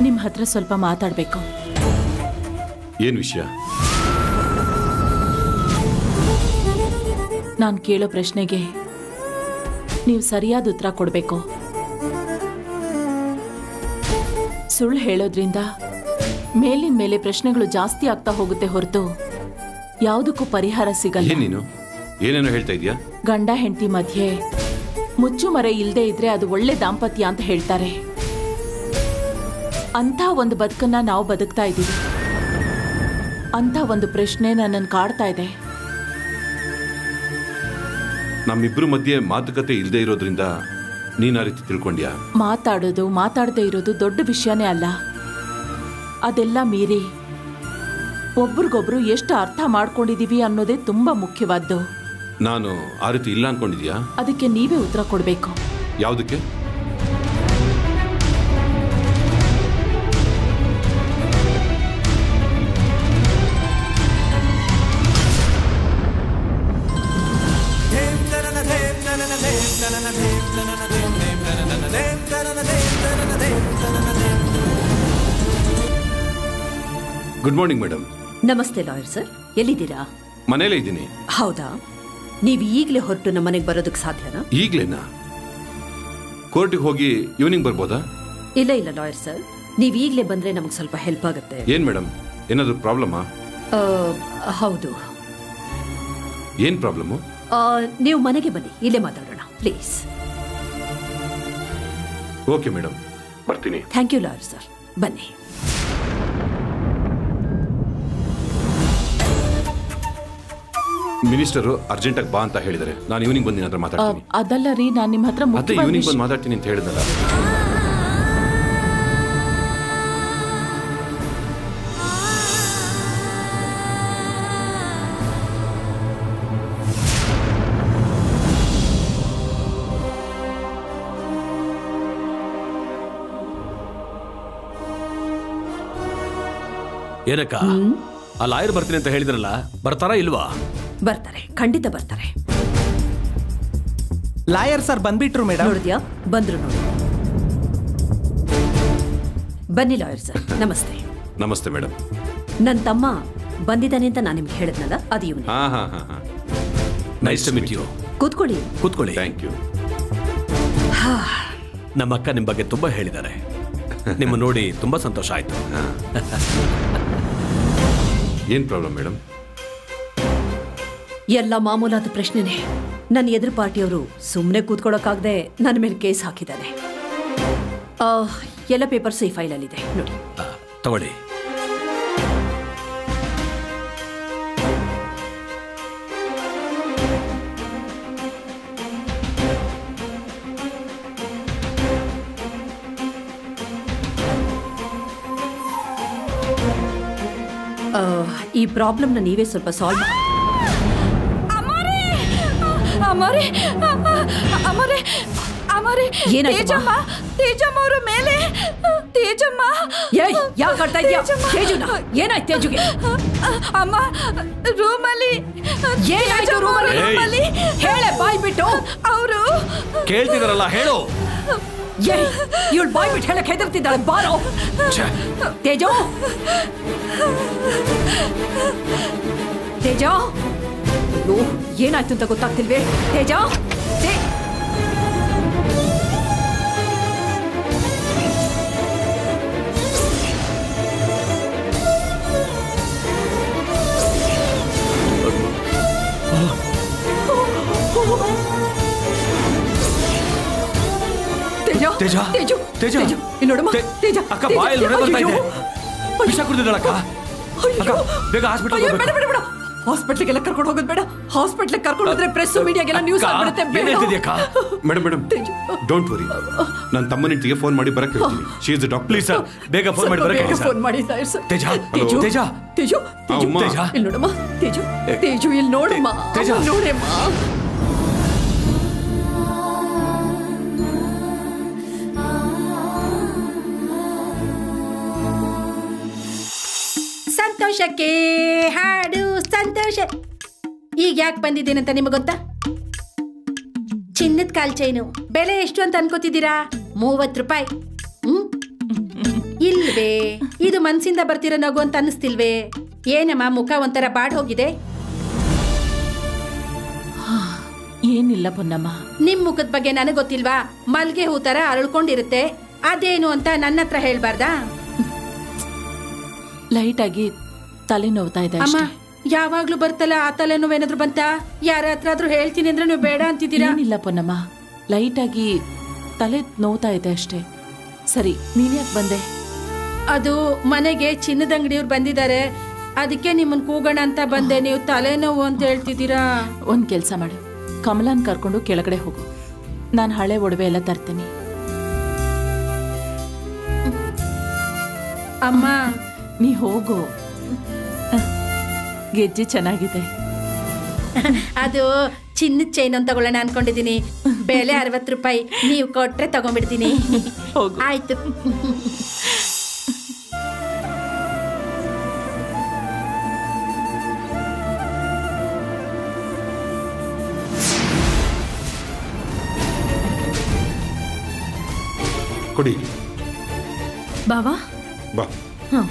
ನಿಮ್ಮ ಹತ್ರ ಸ್ವಲ್ಪ ಮಾತಾಡಬೇಕು ಏನ್ ವಿಷಯ ನಾನು ಕೇಳೋ ಪ್ರಶ್ನೆಗೆ ನೀವು ಸರಿಯಾದ ಉತ್ತರ ಕೊಡಬೇಕು ಸುಳ್ಳು ಹೇಳೋದ್ರಿಂದ ಮೇಲಿನ ಮೇಲೆ ಪ್ರಶ್ನೆಗಳು ಜಾಸ್ತಿ ಆಗ್ತಾ ಹೋಗುತ್ತೆ ಹೊರತು ಯಾವುದಕ್ಕೂ ಪರಿಹಾರ ಸಿಗಲ್ಲ ಏನ್ ನೀನು ಏನೇನೋ ಹೇಳ್ತಾ ಇದೀಯಾ ಗಂಡ ಹೆಂಡತಿ ಮಧ್ಯೆ ಮುಚ್ಚುಮರೆ ಇಲ್ಲದೆ ಇದ್ರೆ ಅದು ಒಳ್ಳೆ ದಾಂಪತ್ಯ ಅಂತ ಹೇಳ್ತಾರೆ ಅಂಥ ಒಂದು ಬದುಕನ್ನ ನಾವು ಬದುಕ್ತಾ ಇದ್ದೀವಿ ಅಂಥ ಒಂದು ಪ್ರಶ್ನೆ ನನ್ನನ್ನು ಕಾಡ್ತಾ ಇದೆ ನಮ್ಮಿಬ್ರು ಮಧ್ಯೆ ಮಾತುಕತೆ ಇಲ್ಲದೆ ಇರೋದ್ರಿಂದ ನೀನ್ ಆ ರೀತಿ ತಿಳ್ಕೊಂಡ್ಯಾ ಮಾತಾಡೋದು ಮಾತಾಡದೇ ಇರೋದು ದೊಡ್ಡ ವಿಷಯನೇ ಅಲ್ಲ ಅದೆಲ್ಲ ಮೀರಿ ಒಬ್ರಿಗೊಬ್ರು ಎಷ್ಟು ಅರ್ಥ ಮಾಡ್ಕೊಂಡಿದೀವಿ ಅನ್ನೋದೇ ತುಂಬಾ ಮುಖ್ಯವಾದ್ದು ನಾನು ಆ ರೀತಿ ಇಲ್ಲ ಅನ್ಕೊಂಡಿದ್ಯಾ ಅದಕ್ಕೆ ನೀವೇ ಉತ್ತರ ಕೊಡಬೇಕು ಯಾವುದಕ್ಕೆ ಗುಡ್ ಮಾರ್ನಿಂಗ್ ಮೇಡಮ್ ನಮಸ್ತೆ ಲಾಯರ್ ಸರ್ ಎಲ್ಲಿದ್ದೀರಾ ಮನೇಲೇ ಇದ್ದೀನಿ ಹೌದಾ ನೀವು ಈಗಲೇ ಹೊರಟು ನಮ್ಮ ಮನೆಗೆ ಬರೋದಕ್ಕೆ ಸಾಧ್ಯನಾ ಈಗ್ಲೇನಾ ಕೋರ್ಟಿಗೆ ಹೋಗಿ ಈವ್ನಿಂಗ್ ಬರ್ಬೋದಾ ಇಲ್ಲ ಇಲ್ಲ ಲಾಯರ್ ಸರ್ ನೀವು ಈಗಲೇ ಬಂದ್ರೆ ನಮಗೆ ಸ್ವಲ್ಪ ಹೆಲ್ಪ್ ಆಗುತ್ತೆ ಏನ್ ಮೇಡಮ್ ಏನಾದ್ರು ಪ್ರಾಬ್ಲಮಾ ಆ, ಹೌದು ಏನ್ ಪ್ರಾಬ್ಲಮ್ಮು ಆ, ನೀವು ಮನೆಗೆ ಬನ್ನಿ ಇಲ್ಲೇ ಮಾತಾಡೋಣ ಪ್ಲೀಸ್ ಓಕೆ ಮೇಡಮ್ ಬರ್ತೀನಿ ಥ್ಯಾಂಕ್ ಯು ಲಾಯರ್ ಸರ್ ಬನ್ನಿ ಮಿನಿಸ್ಟರು ಅರ್ಜೆಂಟಾಗಿ ಬಾ ಅಂತ ಹೇಳಿದ್ದಾರೆ ನಾನು ಈವ್ನಿಂಗ್ ಬಂದು ನಿನ್ನ ಹತ್ರ ಆ, ಮಾತಾಡ್ತೀನಿ ಅದಲ್ಲ ರೀ ನಾನು ನಿಮ್ಮ ಹತ್ರ ಮತ್ತೆ ಮುಖ್ಯವಾದ ಈವ್ನಿಂಗ್ ವಿಷಯ- ಬಂದು ಮಾತಾಡ್ತೀನಿ ಅಂತ ಹೇಳಿದ್ನಲ್ಲ ಏನಕ್ಕ ಆ ಲಾಯರ್ ಬರ್ತೀನಿ ಅಂತ ಹೇಳಿದ್ರಲ್ಲ ಬರ್ತಾರಾ ಇಲ್ವಾ ಬರ್ತಾರೆ ಖಂಡಿತ ಬರ್ತಾರೆ ಲಾಯರ್ ಸರ್ ಬಂದ್ಬಿಟ್ರು ಮೇಡಮ್ ನೋಡಿದ್ಯಾ ಬಂದ್ರು ನೋಡಿ ಬನ್ನಿ ಲಾಯರ್ ಸರ್ ನಮಸ್ತೆ ನಮಸ್ತೆ ಮೇಡಮ್ ನನ್ನ ತಮ್ಮ ಬಂದಿದ್ದಾನೆ ಅಂತ ನಾನು ನಿಮ್ಗೆ ಹೇಳಿದ್ನಲ್ಲ ಅದು ಇವನು ಹಾ ಹಾ ಹಾ ಹಾ ನೈಸ್ ಟು ಮೀಟ್ ಯು ಕೂತ್ಕೊಳ್ಳಿ ಕೂತ್ಕೊಳ್ಳಿ ಥ್ಯಾಂಕ್ ಯು ನಮ್ಮ ಅಕ್ಕ ನಿಮ್ ಬಗ್ಗೆ ತುಂಬಾ ಹೇಳಿದ್ದಾರೆ ನಿಮ್ಮ ನೋಡಿ ತುಂಬಾ ಸಂತೋಷ ಆಯ್ತು ಏನ್ ಪ್ರಾಬ್ಲಮ್ ಮೇಡಮ್ ಎಲ್ಲ ಮಾಮೂಲಾದ ಪ್ರಶ್ನೆನೆ ನನ್ನ ಎದುರು ಪಾರ್ಟಿಯವರು ಸುಮ್ಮನೆ ಕೂತ್ಕೊಳ್ಳೋಕ್ಕಾಗದೆ ನನ್ನ ಮೇಲೆ ಕೇಸ್ ಹಾಕಿದ್ದಾರೆ ಆ, ಎಲ್ಲ ಪೇಪರ್ಸ್ ಈ ಫೈಲಲ್ಲಿದೆ ನೋಡಿ ಆ, ತಗೊಳ್ಳಿ ಆ, ಈ ಪ್ರಾಬ್ಲಮ್ನ ನೀವೇ ಸ್ವಲ್ಪ ಸಾಲ್ವ್ ಅಮರೇ ಅಮರೇ ಅಮರೇ ಏನಾಯ್ತಮ್ಮ? ತೇಜಮ್ಮ ತೇಜಮ್ಮ ಅವರ ಮೇಲೆ ತೇಜಮ್ಮ ಏಯ್ ಯಾಕೆ ಆಡ್ತಾ ಇದ್ಯಾ ತೇಜಮ್ಮ. ತೇಜುನ ಏನಾಯ್ತು ತೇಜುಗೆ ಅಮ್ಮ ರೂಮಲ್ಲಿ ಏನಾಯ್ತು ರೂಮಲ್ಲಿ? ರೂಮಲ್ಲಿ ಹೇಳೆ ಬಾಯ್ ಬಿಟ್ಟು ಅವರು ಕೇಳ್ತಿದಾರಲ್ಲ ಹೇಳು ಏಯ್ ಇವಳು ಬಾಯ್ ಬಿಟ್ಟು ಹೇಳಕ್ ಹೆದರ್ತಿದ್ದಾಳೆ ಬಾರೋ ಛೆ, ತೇಜು ತೇಜ ಅಯ್ಯೋ, ಏನಾಯ್ತು ಅಂತ ಗೊತ್ತಾಗ್ತಿಲ್ವೇ ತೇಜ ತೇ- ತೇಜ ತೇಜ? ತೇಜು ತೇಜ? ತೇಜು ಇಲ್ಲಿ ನೋಡಮ್ಮ ತೇ- ತೇಜ ಅಕ್ಕ ತೇಜ, ಬಾಯಲ್ಲಿ ನೊರೆ ಬರ್ತಾ ಇದೆ ಅಯ್ಯೋ. ವಿಷ ಕುಡಿದಿದ್ದಾಳಕ್ಕ ಅಕ್ಕ ಬೇಗ ಹಾಸ್ಪಿಟಲ್ ಅಯ್ಯೋ, ಬೇಡ ಬೇಡ ಬೇಡ ಹಾಸ್ಪಿಟ್ಲಿಗೆಲ್ಲ ಕರ್ಕೊಂಡು ಹೋಗೋದು ಬೇಡ ಹಾಸ್ಪಿಟ್ಲಿಗೆ ಕರ್ಕೊಂಡು ಹೋದ್ರೆ ಪ್ರೆಸ್ ಮೀಡಿಯಾಗೆಲ್ಲ ನ್ಯೂಸ್ ಆಗ್ಬಿಡುತ್ತೆ ಬೇಡ ಏನಾಯ್ತಿದ್ಯಕ್ಕ ಮೇಡಮ್ ಮೇಡಮ್ ಡೋಂಟ್ ವರಿ ನನ್ನ ತಮ್ಮನ ಹೆಂಡತಿಗೆ ಫೋನ್ ಮಾಡಿ ಬರಕ್ಕೆ ಹೇಳ್ತೀನಿ she is doctor please sir ಬೇಗ ಫೋನ್ ಮಾಡಿ ಬರಕ್ಕೆ ಹೇಳಿ ಫೋನ್ ಸರ್ ಮಾಡಿ ಸರ್ ಸರ್. ತೇಜ ತೇಜು ತೇಜ ತೇಜು ತೇಜು ಅಮ್ಮ. ತೇಜ ಇಲ್ಲಿ ನೋಡಮ್ಮ ತೇಜು ತೇಜು ಇಲ್ಲಿ ನೋಡಮ್ಮ ತೇಜ. ಅಮ್ಮ, ನೋಡಮ್ಮ ಸಂತೋಷಕ್ಕೆ ಹಾಡು ಸಂತೋಷ ಈಗ ಯಾಕೆ ಬಂದಿದ್ದೇನೆ ಅಂತ ನಿಮಗೆ ಗೊತ್ತಾ ಚಿನ್ನದ ಕಾಲ್ ಚೈನು ಬೆಲೆ ಎಷ್ಟು ಅಂತ ಅನ್ಕೋತಿದ್ದೀರಾ ಮೂವತ್ತು ರೂಪಾಯಿ ಹ್ಮ್ ಇಲ್ಲಿ ಇಲ್ವೇ ಇದು ಮನ್ಸಿಂದ ಬರ್ತಿರೋ ನಗು ಅಂತ ಅನ್ನಿಸ್ತಿಲ್ವೇ ಏನಮ್ಮ ಮುಖ ಒಂಥರ ಬಾಡ್ ಹೋಗಿದೆ ಏನಿಲ್ಲ ಪೊನ್ನಮ್ಮ ನಿಮ್ ಮುಖದ ಬಗ್ಗೆ ನನಗೆ ಗೊತ್ತಿಲ್ವಾ ಮಲ್ಗೆ ಹೂ ತರ ಅರಳ್ಕೊಂಡಿರುತ್ತೆ ಅದೇನು ಅಂತ ನನ್ನ ಹತ್ರ ಹೇಳ್ಬಾರ್ದಾ ಲೈಟ್ ಆಗಿ ತಲೆ ನೋವ್ತಾ ಇದೆ ಅಮ್ಮ ಅಷ್ಟೇ ಯಾವಾಗ್ಲೂ ಬರ್ತಲ್ಲ ಆ ತಲೆನೋವೇನಾದ್ರು ಬಂತ ಯಾರ ಹತ್ರ ಆದ್ರೂ ಹೇಳ್ತೀನಿ ಅಂದ್ರೆ ನೀವು ಬೇಡ ಅಂತಿದ್ದೀರಾ ಏನಿಲ್ಲ ಪೊನ್ನಮ್ಮ ಲೈಟ್ ಆಗಿ ತಲೆ ನೋವ್ತಾ ಇದೆ ಅಷ್ಟೇ ಸರಿ ನೀನ್ ಯಾಕೆ ಬಂದೆ ಅದು ಮನೆಗೆ ಚಿನ್ನದ ಅಂಗಡಿಯವ್ರು ಬಂದಿದ್ದಾರೆ ಅದಕ್ಕೆ ನಿಮ್ಮನ್ ಕೂಗೋಣ ಅಂತ ಬಂದೆ ನೀವು ತಲೆನೋವು ಅಂತ ಹೇಳ್ತಿದ್ದೀರಾ ಒಂದ್ ಕೆಲ್ಸ ಮಾಡು ಕಮಲಾನ್ ಕರ್ಕೊಂಡು ಕೆಳಗಡೆ ಹೋಗು ನಾನು ಹಳೆ ಒಡವೆ ಎಲ್ಲ ತರ್ತೀನಿ ಅಮ್ಮ ನೀ ಹೋಗು ಗೆಜ್ಜೆ ಚೆನ್ನಾಗಿದೆ ಅದು ಚಿನ್ನದ ಚೈನ್ ಅಂತ ತಗೊಳ್ಳೋಣ ಅನ್ಕೊಂಡಿದೀನಿ ಬೆಲೆ ಅರವತ್ತು ರೂಪಾಯಿ ನೀವು ಕೊಟ್ರೆ ತಗೊಂಡ್ಬಿಡ್ತೀನಿ ಹೋಗು ಆಯ್ತು ಕೊಡಿ ಬಾವಾ ಬಾ ಹಾಂ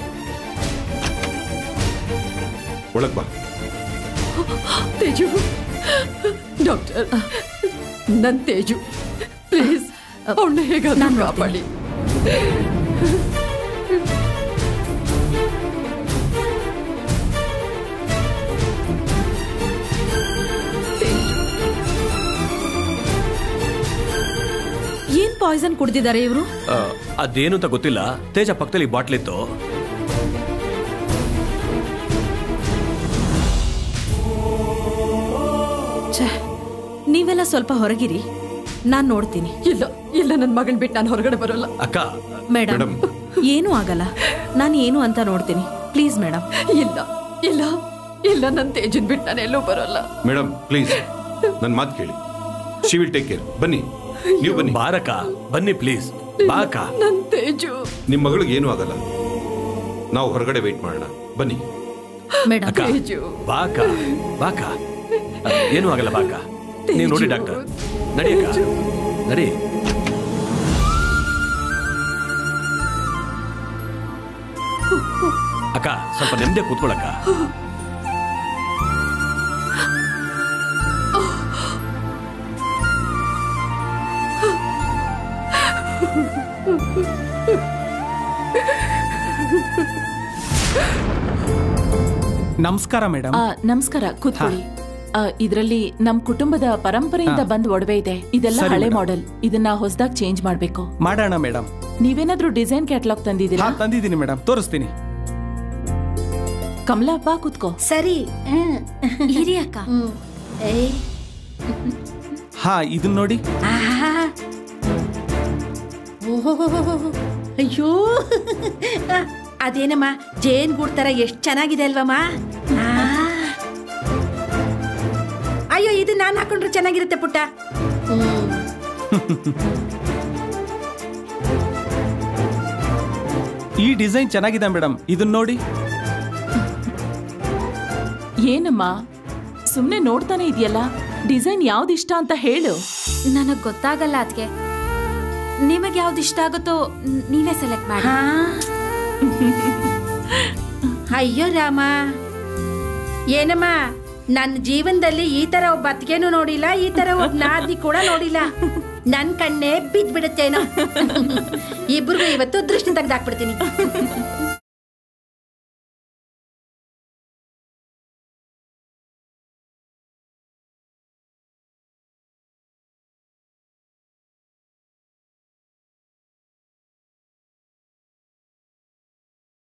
ಒಳಗ್ ಬಾ ತೇಜು ಡಾಕ್ಟರ್ ನನ್ ತೇಜು ಪ್ಲೀಸ್ ಅವಳನ್ನ ಹೇಗಾದ್ರೂ ಕಾಪಾಡಿ ಏನ್ ಪಾಯ್ಸನ್ ಕುಡ್ದಿದ್ದಾರೆ ಇವರು ಆ, ಅದೇನು ಅಂತ ಗೊತ್ತಿಲ್ಲ ತೇಜ ಪಕ್ಕದಲ್ಲಿ ಬಾಟ್ಲಿತ್ತು ಛೇ ನೀವೆಲ್ಲ ಸ್ವಲ್ಪ ಹೊರಗಿರಿ ನಾನ್ ನೋಡ್ತೀನಿ ಇಲ್ಲ ಇಲ್ಲ ನನ್ನ ಮಗನ್ ಬಿಟ್ಟು ನಾನು ಹೊರಗಡೆ ಬರೋಲ್ಲ ಅಕ್ಕ ಮೇಡಮ್ ಮೇಡಮ್. ಏನೂ ಆಗಲ್ಲ ನಾನು ಏನು ಅಂತ ನೋಡ್ತೀನಿ ಪ್ಲೀಸ್ ಮೇಡಮ್ ಇಲ್ಲ ಇಲ್ಲ ಇಲ್ಲ ನನ್ನ ತೇಜನ್ ಬಿಟ್ಟು ನಾನು ಎಲ್ಲೂ ಬರೋಲ್ಲ ಮೇಡಮ್ ಪ್ಲೀಸ್ ನನ್ನ ಮಾತು ಕೇಳಿ ಶಿ ವಿಲ್ ಟೇಕ್ ಕೇರ್ ಬನ್ನಿ ನೀವು ಬನ್ನಿ ಬಾರಕ್ಕ ಬನ್ನಿ ಪ್ಲೀಸ್ ಬಾಕ ನನ್ನ ತೇಜು ನಿಮ್ಮ ಮಗಳಿಗೆ ಏನೂ ಆಗಲ್ಲ ನಾವು ಹೊರಗಡೆ ವೆಯ್ಟ್ ಮಾಡೋಣ ಬನ್ನಿ ಮೇಡಮ್ ಅಕ್ಕ ತೇಜು ಬಾಕ ಬಾಕ ಆ, ಏನೂ ಆಗಲ್ಲ ಬಾಕ ನೀವು ನೋಡಿ ಡಾಕ್ಟರ್ ನಡಿ ಅಕ್ಕ ನಡಿ ಅಕ್ಕ ಸ್ವಲ್ಪ ನೆಮ್ಮದಿ ಕೂತ್ಕೊಳ್ಳಕ್ಕ ನಮಸ್ಕಾರ ಮೇಡಮ್ ಆ, ನಮಸ್ಕಾರ ಕೂತ್ಕೊಳ್ಳಿ ಆ, ಇದ್ರಲ್ಲಿ ನಮ್ ಕುಟುಂಬದ ಪರಂಪರೆಯಿಂದ ಬಂದ್ ಒಡವೆ ಇದೆ ಇದೆಲ್ಲ ಸರಿ, ಹಳೆ ಮೇಡಮ್. ಮಾಡೆಲ್ ಇದನ್ನ ಹೊಸದಾಗಿ ಚೇಂಜ್ ಮಾಡ್ಬೇಕು ಮಾಡೋಣ ಮೇಡಮ್ ನೀವೇನಾದ್ರೂ ಡಿಸೈನ್ ಕ್ಯಾಟ್ಲಾಗ್ ತಂದಿದ್ದೀರಾ ಹಾ ತಂದಿದ್ದೀನಿ ಮೇಡಮ್ ತೋರಿಸ್ತೀನಿ ಕಮಲಾ ಬಾ ಕೂತ್ಕೋ ಸರಿ ಹ್ಮ್. ಇರಿ ಅಕ್ಕ ಹ್ಮ್. ಏಯ್. ಹಾ ಇದನ್ನ ನೋಡಿ ಆಹಾ. ಓಹೋಹೋಹೋಹೋ. ಅಯ್ಯೋ ಅದೇನಮ್ಮ ಜೇನ್ ಗೂಡ್ ತರ ಎಷ್ಟ್ ಚೆನ್ನಾಗಿದೆ ಅಲ್ವಮ್ಮ ಆ. ಅಯ್ಯೋ ಇದು ನಾನ್ ಹಾಕೊಂಡ್ರೆ ಚೆನ್ನಾಗಿರುತ್ತೆ ಪುಟ್ಟ ಹ್ಮ್. ಈ ಡಿಸೈನ್ ಚೆನ್ನಾಗಿದೆ ಮೇಡಮ್ ಇದನ್ನ ನೋಡಿ ಏನಮ್ಮ ಸುಮ್ನೆ ನೋಡ್ತಾನೆ ಇದೆಯಲ್ಲ ಡಿಸೈನ್ ಯಾವ್ದು ಇಷ್ಟ ಅಂತ ಹೇಳು ನನಗ್ ಗೊತ್ತಾಗಲ್ಲ ಅದಕ್ಕೆ ನಿಮಗೆ ಯಾವ್ದು ಇಷ್ಟ ಆಗುತ್ತೋ ನ್- ನೀವೇ ಸೆಲೆಕ್ಟ್ ಮಾಡಿ ಹಾ. ಅಯ್ಯೋ ರಾಮ ಏನಮ್ಮ ನನ್ನ ಜೀವನದಲ್ಲಿ ಈ ತರ ಒಬ್ಬ ಅತ್ತಿಗೆನೂ ನೋಡಿಲ್ಲ ಈ ತರ ಒಬ್ಬ ನಾದ್ನಿ ಕೂಡ ನೋಡಿಲ್ಲ ನನ್ ಕಣ್ಣೇ ಬಿದ್ದ್ಬಿಡುತ್ತೇನೋ ಇಬ್ರಿಗೂ ಇವತ್ತು ದೃಷ್ಟಿ ತೆಗ್ದಾಕ್ಬಿಡ್ತೀನಿ